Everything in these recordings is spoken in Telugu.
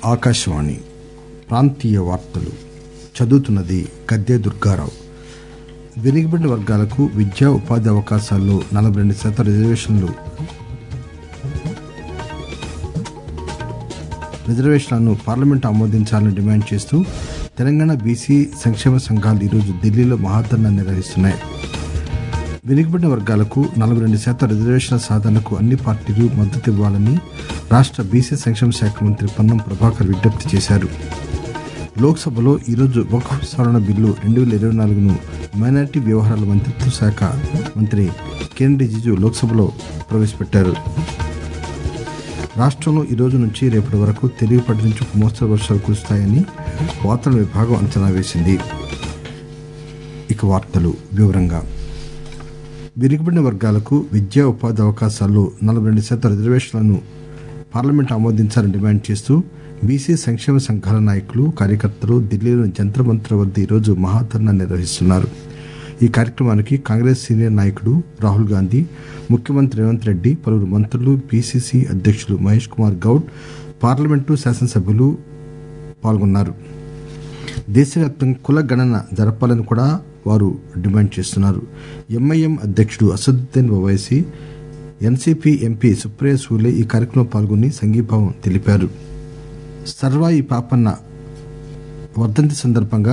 ఆకాశవాణి ప్రాంతీయ వార్తలు చదువుతున్నది గద్దె దుర్గారావు వెనుకబడిన వర్గాలకు విద్యా ఉపాధి అవకాశాల్లో నలభై రెండు శాతం రిజర్వేషన్లు రిజర్వేషన్లను పార్లమెంట్ ఆమోదించాలని డిమాండ్ చేస్తూ తెలంగాణ బీసీ సంక్షేమ సంఘాలు ఈరోజు ఢిల్లీలో మహాధర్నా నిర్వహిస్తున్నాయి వెనుకబడిన వర్గాలకు నలభై రెండు శాతం రిజర్వేషన్ల సాధనకు అన్ని పార్టీలు మద్దతు ఇవ్వాలని రాష్ట బీసీ సంక్షేమ శాఖ మంత్రి పొన్నం ప్రభాకర్ విజ్ఞప్తి చేశారు లోక్సభలో ఈరోజు వక్ఫ్ సవరణ బిల్లు రెండు వేల ఇరవై నాలుగును మైనార్టీ వ్యవహారాల మంత్రిత్వ శాఖ మంత్రి కిరణ్ రిజిజు లోక్సభలో ప్రవేశపెట్టారు రాష్ట్రంలో ఈ రోజు నుంచి రేపటి వరకు తేలికపాటి నుంచి ఒక మోస్తరు వర్షాలు కురుస్తాయని వాతావరణ విభాగం అంచనా వేసింది ఇక వార్తలు వివరంగా వెనుకబడిన వర్గాలకు విద్యా ఉపాధి అవకాశాల్లో నలభై రెండు శాతం రిజర్వేషన్లను పార్లమెంట్ ఆమోదించాలని డిమాండ్ చేస్తూ బీసీ సంక్షేమ సంఘాల నాయకులు కార్యకర్తలు ఢిల్లీలోని జంతర్ మంత్ర వద్ద ఈరోజు మహాధర్నా నిర్వహిస్తున్నారు ఈ కార్యక్రమానికి కాంగ్రెస్ సీనియర్ నాయకుడు రాహుల్ గాంధీ ముఖ్యమంత్రి రేవంత్ రెడ్డి పలువురు మంత్రులు పీసీసీ అధ్యక్షులు మహేష్ కుమార్ గౌడ్ పార్లమెంటు శాసనసభ్యులు పాల్గొన్నారు దేశవ్యాప్తంగా కుల గణన జరపాలని కూడా వారు డిమాండ్ చేస్తున్నారు ఎంఐఎం అధ్యక్షుడు అసదుద్దీన్ ఓవైసీ ఎన్సీపీ ఎంపీ సుప్రియ సూలే ఈ కార్యక్రమంలో పాల్గొని సంఘీభావం తెలిపారు సర్వాయి పాపన్న వర్ధంతి సందర్భంగా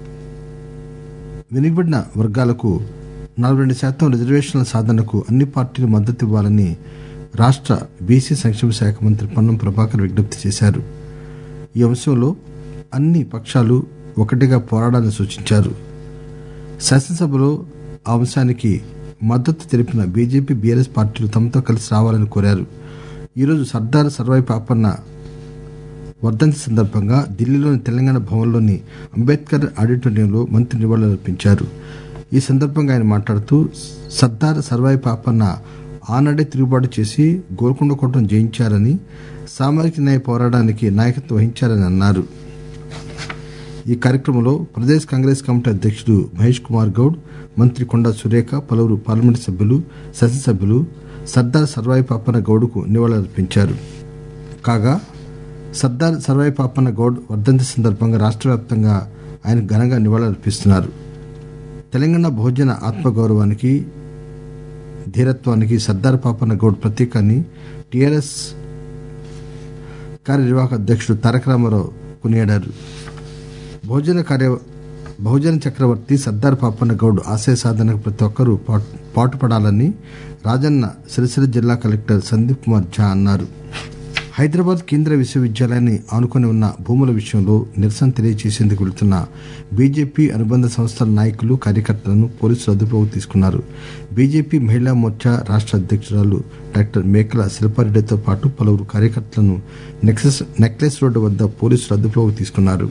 వెనుకబడిన వర్గాలకు నలభై రెండు శాతం రిజర్వేషన్ల సాధనకు అన్ని పార్టీలు మద్దతు ఇవ్వాలని రాష్ట బీసీ సంక్షేమ శాఖ మంత్రి పొన్నం ప్రభాకర్ విజ్ఞప్తి చేశారు ఈ అంశంలో అన్ని పక్షాలు ఒకటిగా పోరాడాలని సూచించారు శాసనసభలో ఆ అంశానికి మద్దతు తెలిపిన బీజేపీ బీఆర్ఎస్ పార్టీలు తమతో కలిసి రావాలని కోరారు ఈరోజు సర్దార్ సర్వాయి పాపన్న వర్ధంతి సందర్భంగా ఢిల్లీలోని తెలంగాణ భవన్లోని అంబేద్కర్ ఆడిటోరియంలో మంత్రి నివాళులర్పించారు ఈ సందర్భంగా ఆయన మాట్లాడుతూ సర్దార్ సర్వాయి పాపన్న ఆనాడే తిరుగుబాటు చేసి గోల్కొండ కోటను జయించారని సామాజిక న్యాయ పోరాటానికి నాయకత్వం వహించారని అన్నారు ఈ కార్యక్రమంలో ప్రదేశ్ కాంగ్రెస్ కమిటీ అధ్యక్షుడు మహేష్ కుమార్ గౌడ్ మంత్రి కొండా సురేఖ పలువురు పార్లమెంటు సభ్యులు శాసనసభ్యులు సర్దార్ సర్వాయి పాపన్న గౌడ్కు నివాళులర్పించారు కాగా సర్దార్ సర్వాయి పాపన్న గౌడ్ వర్ధంతి సందర్భంగా రాష్ట్ర వ్యాప్తంగా ఆయన ఘనంగా నివాళులర్పిస్తున్నారు తెలంగాణ బహుజన ఆత్మగౌరవానికి ధీరత్వానికి సర్దార్ పాపన్న గౌడ్ ప్రతీకాన్ని టీఆర్ఎస్ కార్యనిర్వాహక అధ్యక్షుడు తారక రామారావు కొనియాడారు బహుజన కార్య బహుజన చక్రవర్తి సర్దార్ పాపన్న గౌడ్ ఆశయ సాధనకు ప్రతి ఒక్కరూ పాటుపడాలని రాజన్న సిరిసిల్ల జిల్లా కలెక్టర్ సందీప్ కుమార్ ఝా అన్నారు హైదరాబాద్ కేంద్ర విశ్వవిద్యాలయాన్ని ఆనుకుని ఉన్న భూముల విషయంలో నిరసన తెలియజేసేందుకు వెళుతున్న బీజేపీ అనుబంధ సంస్థల నాయకులు కార్యకర్తలను పోలీసులు అదుపులోకి తీసుకున్నారు బీజేపీ మహిళా మోర్చా రాష్ట అధ్యక్షురాలు డాక్టర్ మేకల శిల్పారెడ్డితో పాటు పలువురు కార్యకర్తలను నెక్లెస్ రోడ్డు వద్ద పోలీసులు అదుపులోకి తీసుకున్నారు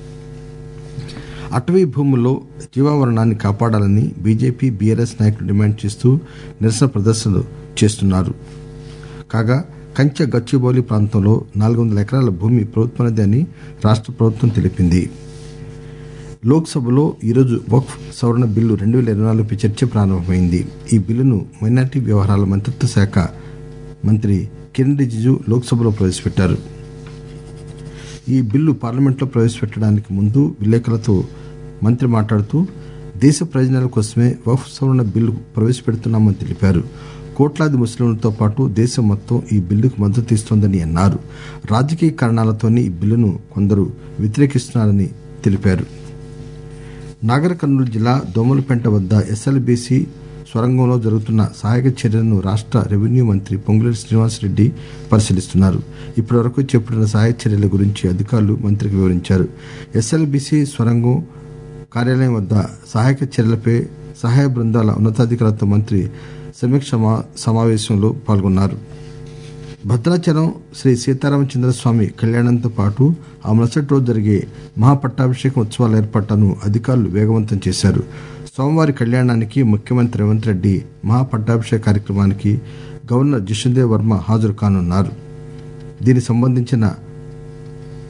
అటవీ భూముల్లో జీవావరణాన్ని కాపాడాలని బీజేపీ బీఆర్ఎస్ నాయకులు డిమాండ్ చేస్తూ నిరసన ప్రదర్శనలు చేస్తున్నారు కాగా కంచె గచ్చిబౌలి ప్రాంతంలో నాలుగు వందల ఎకరాల భూమి ప్రభుత్వనది అని రాష్ట ప్రభుత్వం తెలిపింది లోక్సభలో ఈరోజు వక్ఫ్ సవరణ బిల్లు రెండు వేల ఇరవై నాలుగుపై చర్చ ప్రారంభమైంది ఈ బిల్లును మైనార్టీ వ్యవహారాల మంత్రిత్వ శాఖ మంత్రి కిరణ్ రిజిజు లోక్సభలో ప్రవేశపెట్టారు ఈ బిల్లు పార్లమెంట్లో ప్రవేశపెట్టడానికి ముందు విలేకరులతో మంత్రి మాట్లాడుతూ దేశ ప్రయోజనాల కోసమే వక్ఫ్ సవరణ బిల్లు ప్రవేశపెడుతున్నామని తెలిపారు కోట్లాది ముస్లింలతో పాటు దేశం మొత్తం ఈ బిల్లుకు మద్దతు ఇస్తోందని అన్నారు రాజకీయ కారణాలతోనే ఈ బిల్లును కొందరు వ్యతిరేకిస్తున్నారని తెలిపారు నాగర్ కర్నూలు జిల్లా దోమలపెంట వద్ద ఎస్ఎల్బీసీ సొరంగంలో జరుగుతున్న సహాయక చర్యలను రాష్ట రెవెన్యూ మంత్రి పొంగులేటి శ్రీనివాసరెడ్డి పరిశీలిస్తున్నారు ఇప్పటివరకు చేపట్టిన సహాయక చర్యల గురించి అధికారులు మంత్రికి వివరించారు ఎస్ఎల్బీసీ సొరంగం కార్యాలయం వద్ద సహాయక చర్యలపై సహాయ బృందాల ఉన్నతాధికారులతో మంత్రి సమీక్ష సమావేశంలో పాల్గొన్నారు భద్రాచలం శ్రీ సీతారామచంద్ర స్వామి కళ్యాణంతో పాటు ఆ మరుసటి రోజు జరిగే మహాపట్టాభిషేకం ఉత్సవాల ఏర్పాట్లను అధికారులు వేగవంతం చేశారు సోమవారి కళ్యాణానికి ముఖ్యమంత్రి రేవంత్ రెడ్డి మహాపట్టాభిషేక కార్యక్రమానికి గవర్నర్ జిష్ణుదేవ్ వర్మ హాజరు కానున్నారు దీనికి సంబంధించిన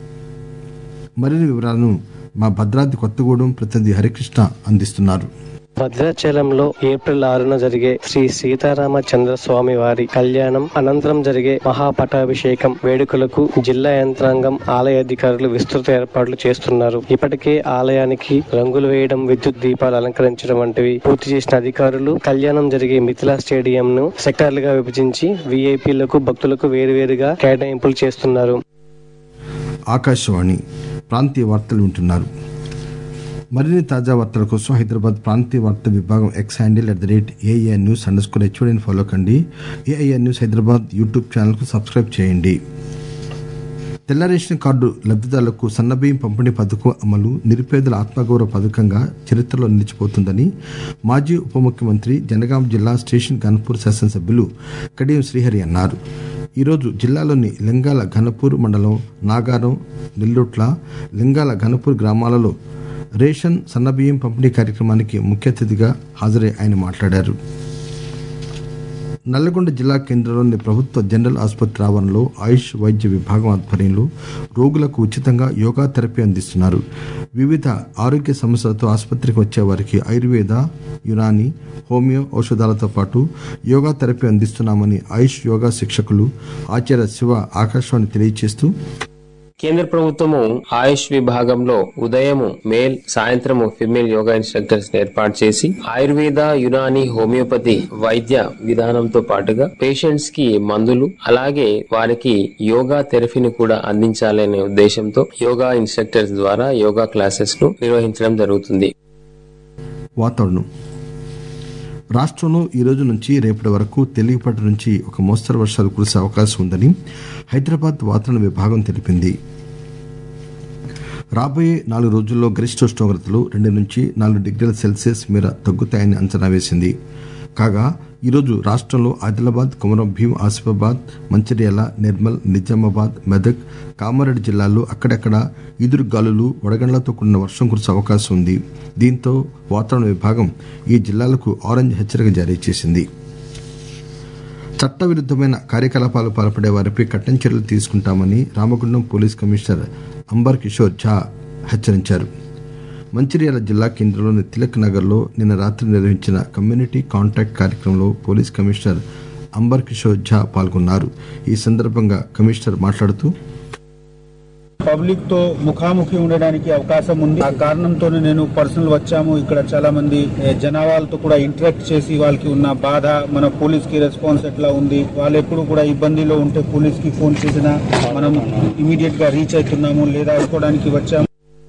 మరిన్ని వివరాలను మా భద్రాద్రి కొత్తగూడెం ప్రతినిధి హరికృష్ణ అందిస్తున్నారు భద్రాచలంలో ఏప్రిల్ ఆరున జరిగే శ్రీ సీతారామచంద్ర స్వామి వారి కళ్యాణం అనంతరం జరిగే మహాపటాభిషేకం వేడుకలకు జిల్లా యంత్రాంగం ఆలయ అధికారులు విస్తృత ఏర్పాట్లు చేస్తున్నారు ఇప్పటికే ఆలయానికి రంగులు వేయడం విద్యుత్ దీపాలు అలంకరించడం వంటివి పూర్తి చేసిన అధికారులు కళ్యాణం జరిగే మిథిలా స్టేడియం ను సెక్టార్లుగా విభజించి వీఐపీలకు భక్తులకు వేరువేరుగా కేటాయింపులు చేస్తున్నారు ఆకాశవాణి ప్రాంతీయ వార్తలు వింటున్నారు మరిన్ని తాజా వార్తల కోసం హైదరాబాద్ ప్రాంతీయ వార్తా విభాగం X handle at the rate AIR news underscore స్కోర్ హెచ్ఓడిని ఫాలో కండి ఏఐఆర్ న్యూస్ హైదరాబాద్ యూట్యూబ్ ఛానల్కు సబ్స్క్రైబ్ చేయండి తెల్ల రేషన్ కార్డు లబ్దిదారులకు సన్నబియ్యం పంపిణీ పథకం అమలు నిరుపేదల ఆత్మగౌరవ పథకంగా చరిత్రలో నిలిచిపోతుందని మాజీ ఉప ముఖ్యమంత్రి జనగాం జిల్లా స్టేషన్ గన్పూర్ శాసనసభ్యులు కడియం శ్రీహరి అన్నారు ఈరోజు జిల్లాలోని లింగాల ఘనపూర్ మండలం నాగారం నెల్లూట్ల లింగాల ఘనపూర్ గ్రామాలలో రేషన్ సన్నబియ్యం పంపిణీ కార్యక్రమానికి ముఖ్య అతిథిగా హాజరై ఆయన మాట్లాడారు నల్లగొండ జిల్లా కేంద్రంలోని ప్రభుత్వ జనరల్ ఆసుపత్రి ఆవరణలో ఆయుష్ వైద్య విభాగం ఆధ్వర్యంలో రోగులకు ఉచితంగా యోగా థెరపీ అందిస్తున్నారు వివిధ ఆరోగ్య సమస్యలతో ఆసుపత్రికి వచ్చే వారికి ఆయుర్వేద యునాని హోమియో ఔషధాలతో పాటు యోగా థెరపీ అందిస్తున్నామని ఆయుష్ యోగా శిక్షకులు ఆచార్య శివ ఆకాశవాణి తెలియజేస్తూ కేంద్ర ప్రభుత్వము ఆయుష్ విభాగంలో ఉదయము మేల్ సాయంత్రము ఫిమేల్ యోగా ఇన్స్ట్రక్టర్స్ ఏర్పాటు చేసి ఆయుర్వేద యునాని హోమియోపతి వైద్య విధానంతో పాటుగా పేషెంట్స్ కి మందులు అలాగే వారికి యోగా థెరపీని కూడా అందించాలనే ఉద్దేశంతో యోగా ఇన్స్ట్రక్టర్స్ ద్వారా యోగా క్లాసెస్ ను నిర్వహించడం జరుగుతుంది వాతావరణం రాష్ట్రంలో ఈ రోజు నుంచి రేపటి వరకు తేలికపాటి నుంచి ఒక మోస్తరు వర్షాలు కురిసే అవకాశం ఉందని హైదరాబాద్ వాతావరణ విభాగం తెలిపింది రాబోయే నాలుగు రోజుల్లో గరిష్ట ఉష్ణోగ్రతలు రెండు నుంచి నాలుగు డిగ్రీల సెల్సియస్ మేర తగ్గుతాయని అంచనా వేసింది కాగా ఈరోజు రాష్ట్రంలో ఆదిలాబాద్ కొమరం భీం ఆసిఫాబాద్ మంచిర్యాల నిర్మల్ నిజామాబాద్ మెదక్ కామారెడ్డి జిల్లాల్లో అక్కడక్కడ ఈదురు గాలులు వడగండ్లతో కూడిన వర్షం కురిసే అవకాశం ఉంది దీంతో వాతావరణ విభాగం ఈ జిల్లాలకు ఆరెంజ్ హెచ్చరిక జారీ చేసింది చట్టవిరుద్దమైన కార్యకలాపాలు పాల్పడే వారిపై కఠిన చర్యలు తీసుకుంటామని రామగుండం పోలీస్ కమిషనర్ అంబర్ కిషోర్ ఝా హెచ్చరించారు మంచిర్యాల జిల్లా కేంద్రంలోని తిలక్ నగర్ లో నిన్న రాత్రి నిర్వహించిన కమ్యూనిటీ కాంటాక్ట్ కార్యక్రమంలో పోలీస్ కమిషనర్ అంబర్ కిషోర్ ఝా పాల్గొన్నారు ఈ సందర్భంగా కమిషనర్ మాట్లాడుతూ పబ్లిక్ తో ముఖాముఖి ఉండడానికి అవకాశం ఉంది ఆ కారణంతో నేను పర్సనల్ వచ్చాము ఇక్కడ చాలా మంది ఏ, జనాభాలతో కూడా ఇంటరాక్ట్ చేసి వాళ్ళకి ఉన్న బాధ మన పోలీస్ కి రెస్పాన్స్ ఎట్లా ఉంది వాళ్ళు ఎప్పుడు కూడా ఇబ్బందిలో ఉంటే పోలీస్ కి ఫోన్ చేసినా మనం ఇమీడియట్ గా రీచ్ అవుతున్నాము లేదా అనుకోవడానికి వచ్చాము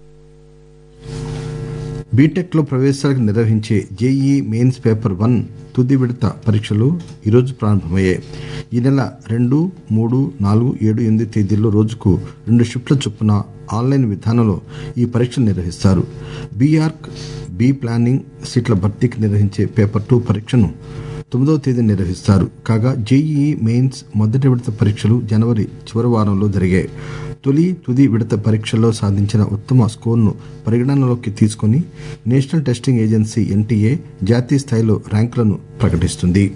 బీటెక్ లో ప్రవేశాలకు నిర్వహించే జేఈ మెయిన్స్ పేపర్ వన్ తుది విడత పరీక్షలు ఈరోజు ప్రారంభమయ్యాయి ఈ నెల రెండు మూడు నాలుగు ఏడు ఎనిమిది తేదీల్లో రోజుకు రెండు షిఫ్ట్ల చొప్పున ఆన్లైన్ విధానంలో ఈ పరీక్షలు నిర్వహిస్తారు బీఆర్క్ బి ప్లానింగ్ సీట్ల భర్తీకి నిర్వహించే పేపర్ టూ పరీక్షను తొమ్మిదవ తేదీ నిర్వహిస్తారు కాగా జేఈఈ మెయిన్స్ మొదటి విడత పరీక్షలు జనవరి చివరి వారంలో జరిగాయి తొలి తుది విడత పరీక్షల్లో సాధించిన ఉత్తమ స్కోర్ను పరిగణనలోకి తీసుకుని నేషనల్ టెస్టింగ్ ఏజెన్సీ ఎన్టీఏ జాతీయ స్థాయిలో ర్యాంకులను ప్రకటిస్తుంది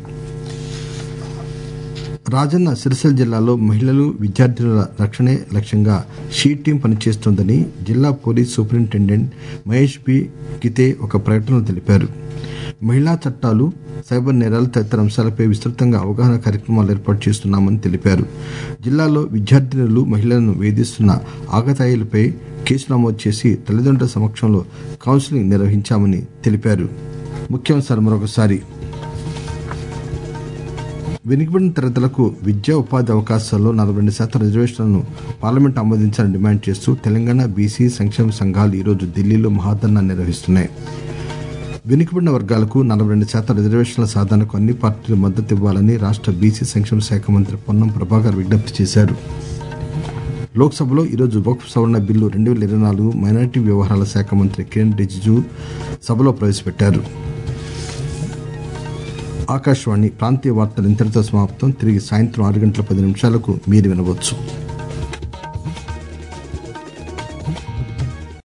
రాజన్న సిరిసిల్ల జిల్లాలో మహిళలు విద్యార్థినుల రక్షణే లక్ష్యంగా షీ టీం పనిచేస్తోందని జిల్లా police superintendent Mahesh B Gite ఒక ప్రకటనలో తెలిపారు మహిళా చట్టాలు సైబర్ నేరాలు తదితర అంశాలపై విస్తృతంగా అవగాహన కార్యక్రమాలు ఏర్పాటు చేస్తున్నామని తెలిపారు జిల్లాలో విద్యార్థినులు మహిళలను వేధిస్తున్న ఆగతాయిలపై కేసు నమోదు చేసి తల్లిదండ్రుల సమక్షంలో కౌన్సిలింగ్ నిర్వహించామని తెలిపారు ముఖ్యాంశాలు మరొకసారి వెనుకబడిన తరగతులకు విద్యా ఉపాధి అవకాశాల్లో నలభై రెండు శాతం రిజర్వేషన్లను పార్లమెంట్ ఆమోదించాలని డిమాండ్ చేస్తూ తెలంగాణ బీసీ సంక్షేమ సంఘాలు ఈరోజు ఢిల్లీలో మహాధర్నా నిర్వహిస్తున్నాయి వెనుకబడిన వర్గాలకు నలభై రెండు శాతం రిజర్వేషన్ల సాధనకు అన్ని పార్టీలు మద్దతు ఇవ్వాలని రాష్ట్ర బీసీ సంక్షేమ శాఖ మంత్రి పొన్నం ప్రభాకర్ విజ్ఞప్తి చేశారు లోక్సభలో ఈరోజు వక్ఫ్ సవరణ బిల్లు రెండు వేల ఇరవై నాలుగు మైనారిటీ వ్యవహారాల శాఖ మంత్రి కిరణ్ రిజిజు సభలో ప్రవేశపెట్టారు ఆకాశవాణి ప్రాంతీయ వార్తలు ఇంతటితో సమాప్తం తిరిగి సాయంత్రం ఆరు గంటల పది నిమిషాలకు మీరు వినవచ్చు